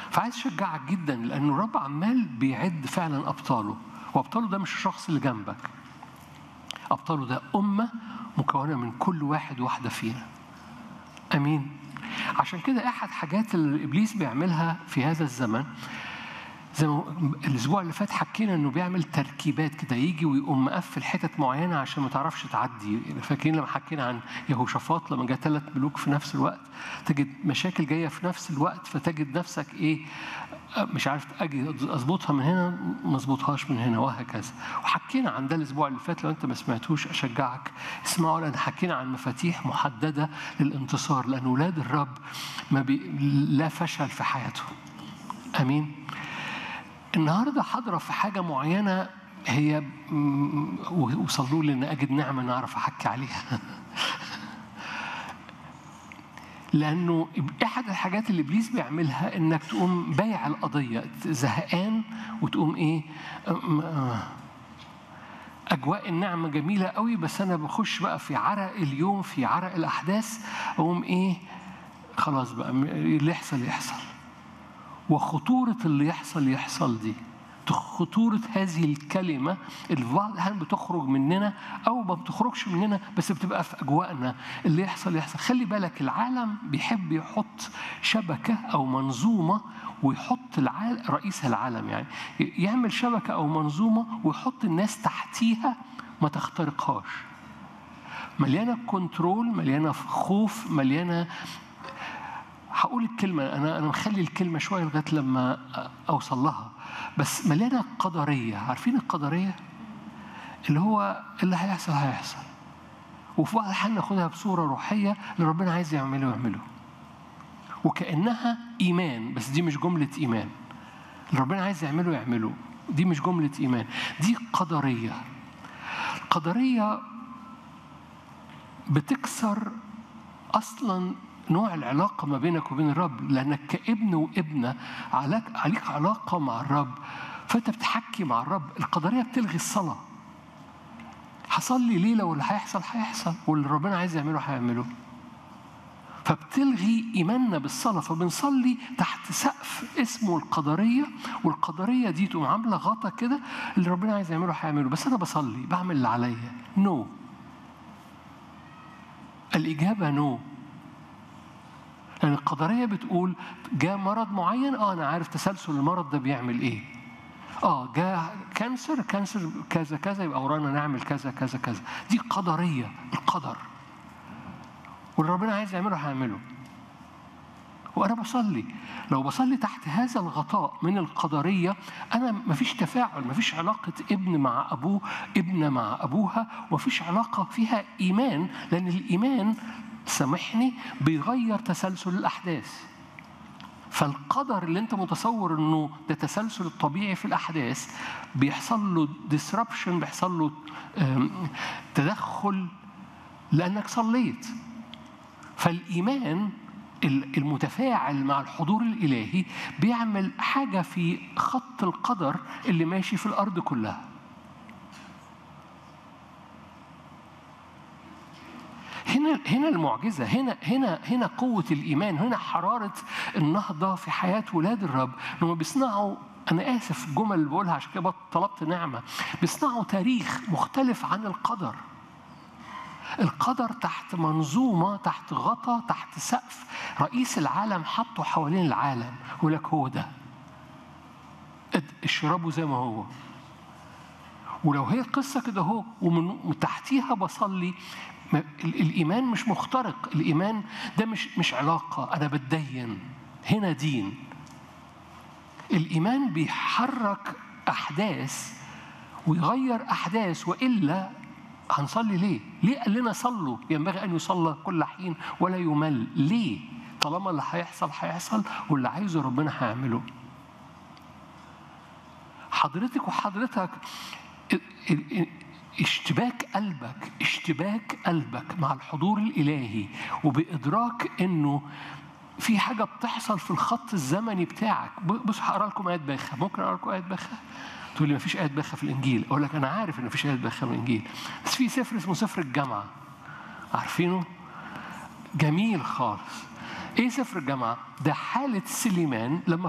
فعايز اشجعك جدا لان الرب عمال بيعد فعلا ابطاله وابطاله ده مش الشخص اللي جنبك ابطاله ده امه مكونه من كل واحد واحده فينا امين عشان كده احد حاجات اللي ابليس بيعملها في هذا الزمن زي ما الاسبوع اللي فات حكينا انه بيعمل تركيبات كده يجي ويقوم مقفل حتت معينه عشان ما تعرفش تعدي فاكرين لما حكينا عن يهوشافاط لما جاء ثلاث ملوك في نفس الوقت تجد مشاكل جايه في نفس الوقت فتجد نفسك ايه مش عارف اجي اظبطها من هنا ما اظبطهاش من هنا وهكذا وحكينا عن ده الاسبوع اللي فات لو انت ما سمعتوش اشجعك اسمعوا لان حكينا عن مفاتيح محدده للانتصار لان اولاد الرب ما بي لا فشل في حياتهم امين النهارده حاضره في حاجه معينه هي وصلوا لي ان اجد نعمه نعرف احكي عليها لانه احد الحاجات اللي ابليس بيعملها انك تقوم بايع القضيه زهقان وتقوم ايه اجواء النعمه جميله قوي بس انا بخش بقى في عرق اليوم في عرق الاحداث اقوم ايه خلاص بقى اللي يحصل يحصل وخطورة اللي يحصل يحصل دي خطورة هذه الكلمة اللي في بعض الأحيان بتخرج مننا أو ما بتخرجش مننا بس بتبقى في أجواءنا اللي يحصل يحصل خلي بالك العالم بيحب يحط شبكة أو منظومة ويحط العالم رئيس العالم يعني يعمل شبكة أو منظومة ويحط الناس تحتيها ما تخترقهاش مليانة كنترول مليانة خوف مليانة هقول الكلمة أنا أنا مخلي الكلمة شوية لغاية لما أوصل لها بس مليانة قدرية عارفين القدرية؟ اللي هو اللي هيحصل هيحصل وفي بعض الأحيان ناخدها بصورة روحية اللي ربنا عايز يعمله يعمله وكأنها إيمان بس دي مش جملة إيمان اللي ربنا عايز يعمله يعمله دي مش جملة إيمان دي قدرية قدرية بتكسر أصلا نوع العلاقة ما بينك وبين الرب لأنك كابن وابنة عليك, عليك علاقة مع الرب فأنت بتحكي مع الرب القدرية بتلغي الصلاة هصلي ليلة واللي هيحصل هيحصل واللي ربنا عايز يعمله هيعمله فبتلغي إيماننا بالصلاة فبنصلي تحت سقف اسمه القدرية والقدرية دي تقوم عاملة غطا كده اللي ربنا عايز يعمله هيعمله بس أنا بصلي بعمل اللي عليا نو no. الإجابة نو no. لأن القدرية بتقول جاء مرض معين اه أنا عارف تسلسل المرض ده بيعمل إيه اه جاء كانسر كانسر كذا كذا يبقى ورانا نعمل كذا كذا كذا دي قدرية القدر واللي ربنا عايز يعمله هيعمله وأنا بصلي لو بصلي تحت هذا الغطاء من القدرية أنا مفيش تفاعل مفيش علاقة ابن مع أبوه ابنة مع أبوها ومفيش علاقة فيها إيمان لأن الإيمان سامحني بيغير تسلسل الأحداث فالقدر اللي انت متصور انه ده تسلسل الطبيعي في الاحداث بيحصل له ديسربشن بيحصل له تدخل لانك صليت فالايمان المتفاعل مع الحضور الالهي بيعمل حاجه في خط القدر اللي ماشي في الارض كلها هنا هنا المعجزه هنا هنا هنا قوه الايمان هنا حراره النهضه في حياه ولاد الرب انهم بيصنعوا انا اسف الجمل اللي بقولها عشان كده طلبت نعمه بيصنعوا تاريخ مختلف عن القدر القدر تحت منظومه تحت غطا تحت سقف رئيس العالم حطه حوالين العالم يقول لك هو ده اشربه زي ما هو ولو هي القصه كده اهو ومن تحتيها بصلي الايمان مش مخترق الايمان ده مش مش علاقه انا بتدين هنا دين الايمان بيحرك احداث ويغير احداث والا هنصلي ليه؟ ليه قال لنا صلوا؟ ينبغي ان يصلى كل حين ولا يمل، ليه؟ طالما اللي هيحصل هيحصل واللي عايزه ربنا هيعمله. حضرتك وحضرتك اشتباك قلبك اشتباك قلبك مع الحضور الالهي وبادراك انه في حاجه بتحصل في الخط الزمني بتاعك بص هقرا لكم ايات باخه ممكن اقرا لكم ايات باخه تقول لي مفيش ايات باخه في الانجيل اقول لك انا عارف ان مفيش ايات باخه في الانجيل بس في سفر اسمه سفر الجامعه عارفينه جميل خالص ايه سفر الجامعه ده حاله سليمان لما